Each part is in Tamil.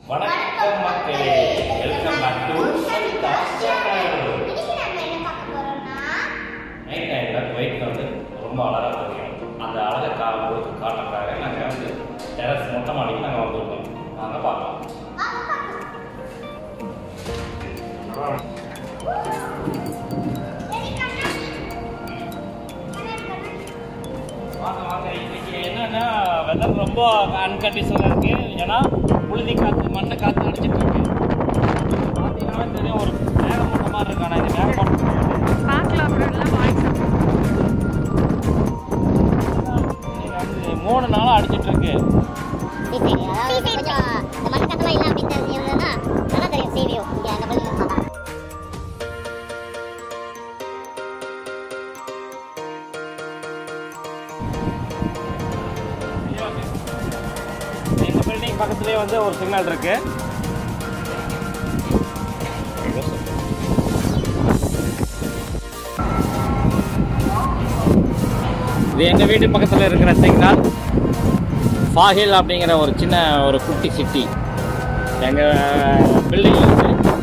வணக்கம் மக்களே welcome back to Saritha channel இன்னைக்கு நம்ம என்ன பார்க்க போறோம்னா நைட் டைமில் குவைத்தில் வந்து ரொம்ப அழகாக தெரியும் அந்த அழகை கா உங்களுக்கு காட்டுறதுக்காக நாங்கள் வந்து டெரஸ் மொட்டை மாடிக்கு நாங்கள் வந்துருக்கோம் நாங்கள் பார்க்கலாம் வாங்க பார்க்கலாம். சரி, கண்ணாடி. கண்ணாடி, கண்ணாடி. வாங்க வாங்க இன்னைக்கு என்னன்னா வெதர் ரொம்ப அன்கண்டிஷனாக இருக்கு ஏன்னா புழுதி காற்று மண்ணை காற்று அடிச்சிட்டு இருக்கு பார்த்தீங்கன்னா தெரியும் ஒரு மேகமூட்டம் மாதிரி இருக்கு ஆனால் இது மேகமூட்டம் கிடையாது. பார்க்கலாம் அப்புறம் எல்லாம் வாய்ஸ் இன்னைக்கு வந்து மூணு நாளாக அடிச்சிட்டு இருக்கு சரி அதாவது கொஞ்சம் இந்த மண் கட்டலாம் இல்லை அப்படின்னு தெரிஞ்சு இருந்ததுன்னா நல்லா தெரியும் சேவியோ இங்கே அந்த பள்ளி பார்த்தா எங்கள் பில்டிங் பக்கத்துலேயே வந்து ஒரு சிக்னல் இருக்கு இது எங்கள் வீட்டு பக்கத்தில் இருக்கிற சிக்னல் ஃபாஹில் அப்படிங்கிற ஒரு சின்ன ஒரு குட்டி சிட்டி எங்கள் பில்டிங் வந்து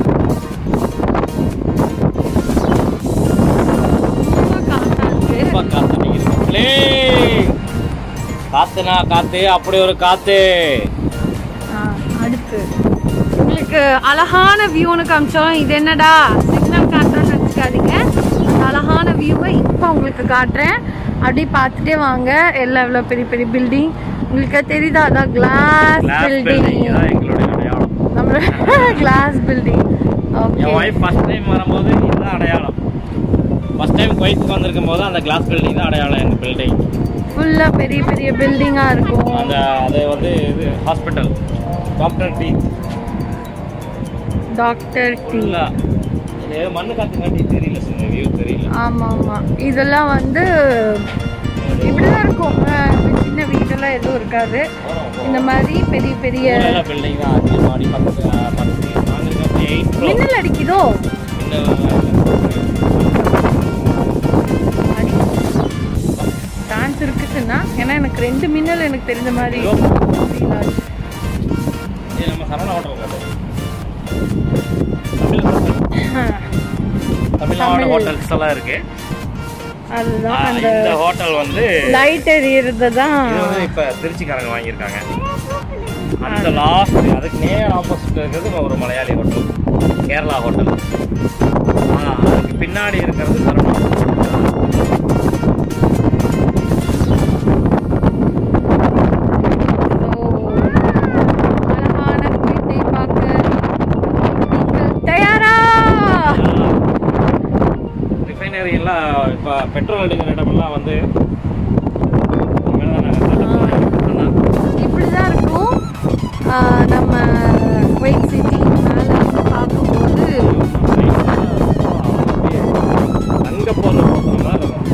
ரொம்ப காத்தா ரொம்ப இருக்கு காற்று அடிக்குது மக்களே காத்துனா காத்து அப்படி ஒரு காத்து ஆ, அடுத்து உங்களுக்கு அழகான வியூன்னு காமிச்சோம் இது என்னடா சிக்னல் காட்டுறேன்னு நினச்சிக்காதீங்க அந்த அழகான வியூவை இப்போ உங்களுக்கு காட்டுறேன் அப்படியே பார்த்துட்டே வாங்க எல்லாம் எவ்வளோ பெரிய பெரிய பில்டிங் உங்களுக்கு தெரியுதா அதான் கிளாஸ் கிளாஸ் பில்டிங் பில்டிங் தான் எங்களுடைய அடையாளம் நம்ம கிளாஸ் பில்டிங் ஓகே என் ஒய்ஃப் ஃபர்ஸ்ட் டைம் வரும்போது இதுதான் அடையாளம் ஃபர்ஸ்ட் டைம் குவைத்துக்கு வந்திருக்கும் போது அந்த கிளாஸ் பில்டிங் தான் அடையாளம் எங்கள் பில்டிங் ஃபுல்லாக பெரிய பெரிய பில்டிங்காக இருக்கும் அந்த அது வந்து இது hospital doctor D doctor D ஃபுல்லாக இது மண்ணு காத்து காட்டி தெரியல சார் வியூ தெரியல ஆமாம் ஆமாம் இதெல்லாம் வந்து இப்படிதான் இருக்கும் அஹ் சின்ன வீடெல்லாம் எதுவும் இருக்காது இந்த மாதிரி பெரிய பெரிய பில்டிங் தான் அஞ்சு மாடி பத்து அஹ், பத்து நாங்கள் இருக்க எயிட் ஃப்ளோர் மின்னல் அடிக்குதோ டான்ஸ் இருக்குதுன்னா ஏன்னா எனக்கு ரெண்டு மின்னல் எனக்கு தெரிஞ்ச மாதிரி ஐயோ. feel ஆச்சு. இது நம்ம சரவணா ஹோட்டல் கடை தமிழ் தமிழ்நாடு தமிழ். ஹோட்டல்ஸ் எல்லாம் இருக்கு அதுதான் ஆஹ், அந்த இந்த ஹோட்டல் வந்து லைட் எரியறது தான் இது வந்து இப்ப திருச்சிக்காரங்க வாங்கியிருக்காங்க அந்த லாஸ்ட் அதுக்கு நேர் ஆப்போசிட் இருக்கிறது ஒரு மலையாளி ஹோட்டல் கேரளா ஹோட்டல் ஆ, அதுக்கு பின்னாடி இருக்கிறது சரவணா அழகான குயிட்டை பார்க்க நீங்கள் தயாரா ரிஃபைனரி எல்லாம் இப்போ பெட்ரோல் எடுக்கிற இடமெல்லாம் வந்து இனிமேல் தான் நாங்க செட்டப் பண்ணோம். இப்படிதான் இருக்கும் ஆஹ் நம்ம குவைத் சிட்டி மேலே இருந்து பார்க்கும்போது அங்க போற ஹோட்டல் மாதிரி இருக்கும்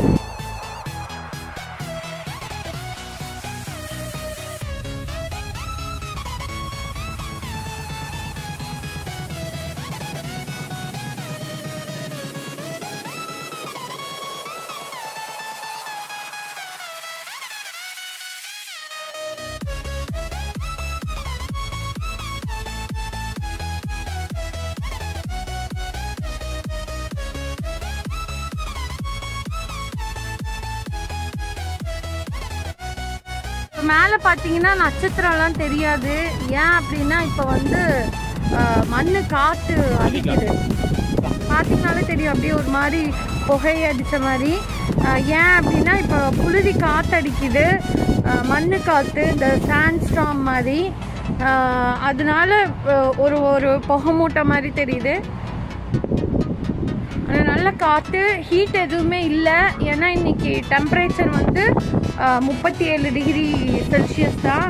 இப்போ மேலே பார்த்தீங்கன்னா நட்சத்திரம்லாம் தெரியாது ஏன் அப்படின்னா இப்போ வந்து ஆஹ் மண்ணு காற்று அடிக்குது பார்த்தீங்கனாலே தெரியும் அப்படியே ஒரு மாதிரி புகை அடித்த மாதிரி ஆஹ் ஏன் அப்படின்னா இப்போ புழுதி காற்று அடிக்குது ஆஹ் மண்ணு காற்று இந்த சாண்ட் ஸ்டாம் மாதிரி ஆஹ் அதனால ஆஹ் ஒரு ஒரு புகை மூட்டை மாதிரி தெரியுது ஆனா நல்ல காற்று ஹீட் எதுவுமே இல்லை ஏன்னா இன்னைக்கு டெம்பரேச்சர் வந்து முப்பத்தி ஏழு டிகிரி செல்சியஸ் தான்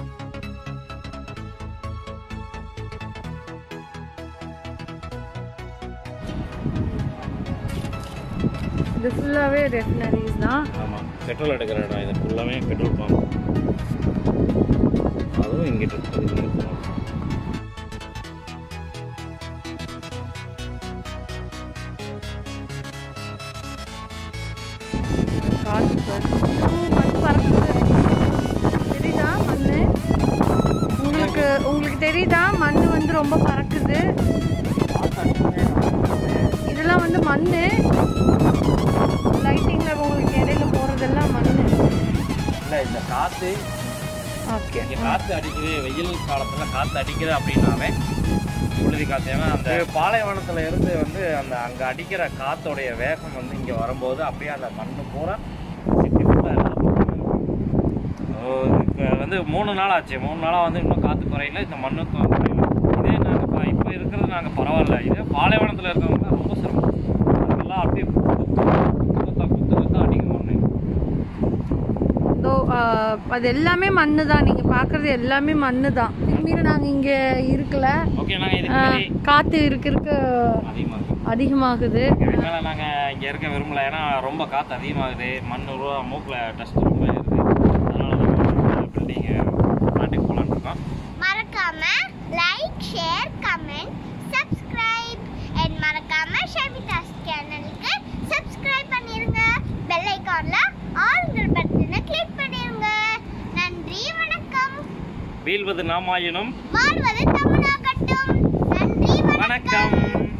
இது ஃபுல்லாகவே ரெஃபினரிஸ் தான் ஆமா பெட்ரோல் எடுக்கிற இடம் இது ஃபுல்லாமே பெட்ரோல் பம்ப் அதுவும் இங்கிட்டு இருக்குது இங்கிட்டு போகணும். காற்று மண் பறக்குது தெரியுதா மண்ணு உங்களுக்கு உங்களுக்கு தெரியுதா மண் வந்து ரொம்ப பறக்குது இதெல்லாம் வந்து மண் லைட்டிங்கில் உங்களுக்கு இடையில போகிறதெல்லாம் மண் இல்லை இந்த காற்று ஓகே இங்கே காற்று அடிக்குது வெயில் காலத்தில் காற்று அடிக்குது அப்படின்னாவே புழுதி காற்று ஏன்னா அந்த பாலைவனத்தில் இருந்து வந்து அந்த அங்கே அடிக்கிற காற்றோடைய வேகம் வந்து இங்கே வரும்போது அப்படியே அந்த மண் பூரா சிட்டி ஃபுல்லாக இப்போ வந்து மூணு நாள் ஆச்சு மூணு நாளாக வந்து இன்னும் காற்று குறையல இந்த மண்ணும் கு- குறையல இதே நாங்கள் இப்போ இருக்கிறது நாங்கள் பரவாயில்ல இதே பாலைவனத்தில் இருக்கிறவங்க தான் ரொம்ப சிரமம் அதெல்லாம் அப்படியே குத்து குத்தா குத்து குத்தா அடிக்கும் மண்ணு இதோ ஆஹ், அது எல்லாமே மண்ணு தான் நீங்கள் பார்க்குறது எல்லாமே மண்ணு தான் திரும்பியும் நாங்கள் இங்கே இருக்கல ஓகே நாங்கள் இதுக்கு ஆஹ், முன்னாடி காற்று இருக்க இருக்க அதிகமாக இருக்கும் அதிகமாகுது இதுக்கு மேலே நாங்கள் இங்கே இருக்க விரும்பல ஏன்னா ரொம்ப காற்று அதிகமாகுது மண் ரூபா மூக்கில் டஸ்ட் ரொம்ப இருக்குது அதனால நாங்கள் பில்டிங்கு நாட்டுக்கு போகலான்னு இருக்கோம் மறக்காம like share comment subscribe and மறக்காம ஷெமிதாஸ் சேனலுக்கு சப்ஸ்கிரைப் பண்ணிருங்க பெல் ஐகான்ல ஆல்ங்கிற பட்டனை கிளிக் பண்ணிருங்க நன்றி வணக்கம் வீழ்வது நாமாயினும் வாழ்வது தமிழாகட்டும் நன்றி வணக்கம் வணக்கம்